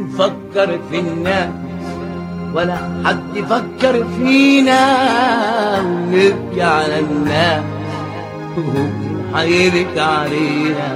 نفكر في الناس ولا حد يفكر فينا ونبكي على الناس حيبكي علينا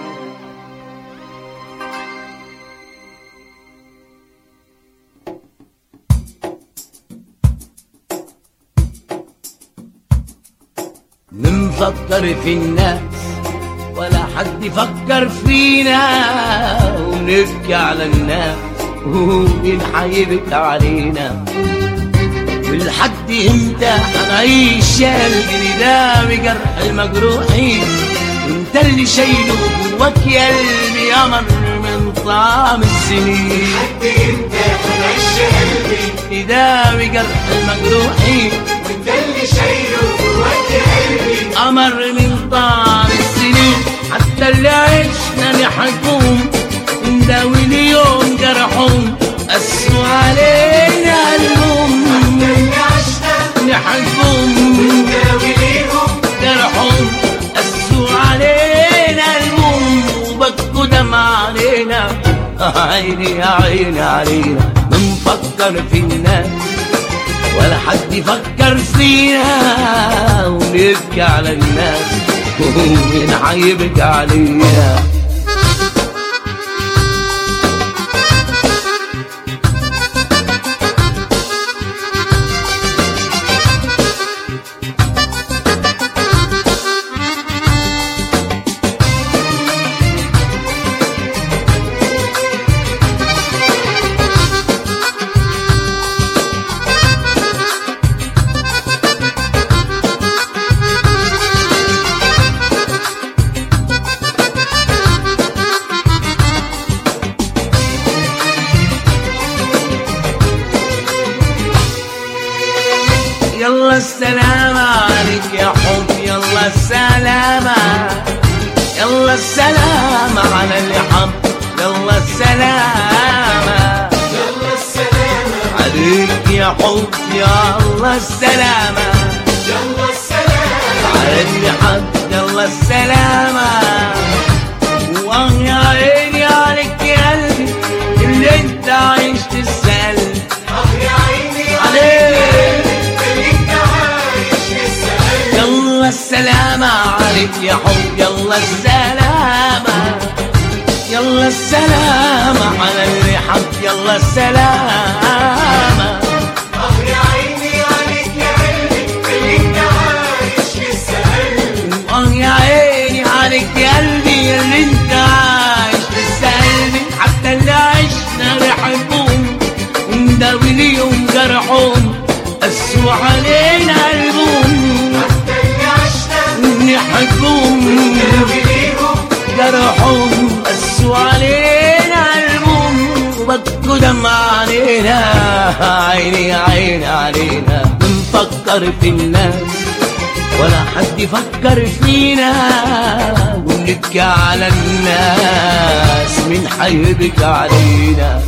نفكر في الناس ولا حد يفكر فينا ونبكي على الناس ومين حيبكي علينا ولحد امتى هنعيش يا قلبي ده بجرح المجروحين انت اللي شايله جواك يا قلبي قمر من طعم السنين لحد امتى هنعيش قلبي ده بجرح المجروحين وانت اللي شايله جواك يا قلبي قمر من طعم السنين حتى اللي عشنا نحكم نداوي اليوم جرحهم قسوا علينا قلبهم اللي عشنا نحكم نداوي ليهم جرحهم قسوا علينا قلبهم وبكوا دمع علينا عيني يا عيني علينا بنفكر في الناس ولا حد يفكر فينا ونبكي على الناس ومين حيبكي علينا يلا السلام عليك يا حب يلا السلامة يلا السلام على اللي حب يلا السلامة يلا السلامة عليك يا حب يلا السلامة يلا السلامة على اللي حب يلا السلامة واه يا عيني عليك يا قلبي اللي انت عايش تسأل اه يا عيني عليك اللي انت عايش لسه قلبي يلا السلامة عليك يا حب يلا السلامة يلا السلامة على اللي حب يلا السلامة اه يا عيني عليك يا قلبي اللي انت عايش لسه قلبي واه يا عيني عليك يا قلبي اللي انت عايش لسه قلبي حتى اللي عشنا ريحتهم ونداوي ليهم جرحهم قسوا علينا قلبهم حتى اللي عشنا نحبهم نداوي ليهم جرحهم قسوا علينا قلبهم وبكوا دمع علينا عيني عيني علينا بنفكر في الناس ولا حد يفكر فينا ونبكي على الناس من حيبكي علينا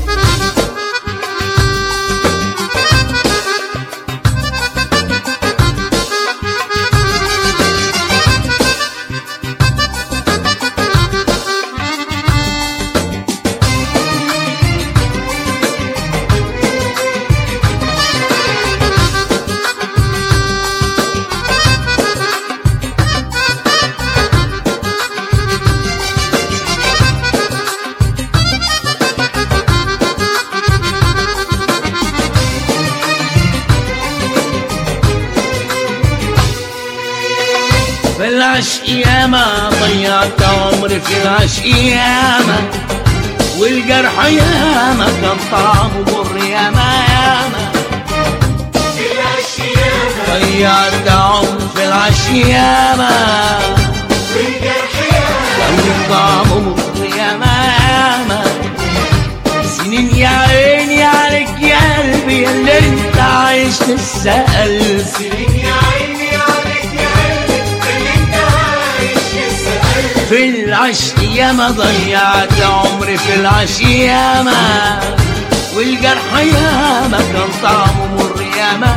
في العشق ياما ضيعت عمري في العشق ياما والجرح ياما كان طعمه مر ياما ياما في العشيانة ضيعت عمري في العشق ياما والجرح ياما كان طعمه مر ياما ياما سنين يا عيني عليك يا قلبي اللي انت عايش تسأل سنين يا عيني عليك يا قلبي اللي انت عايش لسه قلبي في العشق ياما ضيعت عمري في العشق ياما والجرح ياما كان طعمه مر ياما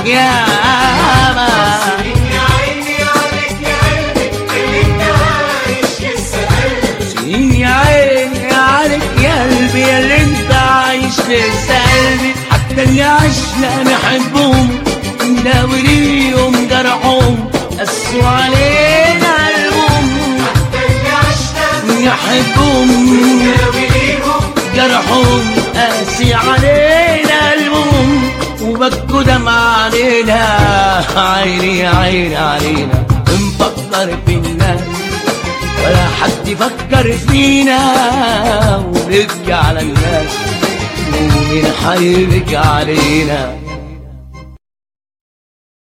ياما سنين يا عيني عليك يا قلبي اللي انت عايش لسه قلبي سنين يا عيني عليك يا قلبي اللي انت قلبي حتى اللي عشنا نحبهم نداوي ليهم جرحهم قسوا علينا قلبهم اللي عشنا نحبهم ناوي ليهم جرحهم قاسي علينا قلبهم وبكوا دمع علينا عيني عين علينا بنفكر في الناس ولا حد يفكر فينا ونبكي على الناس ومين حيبكي علينا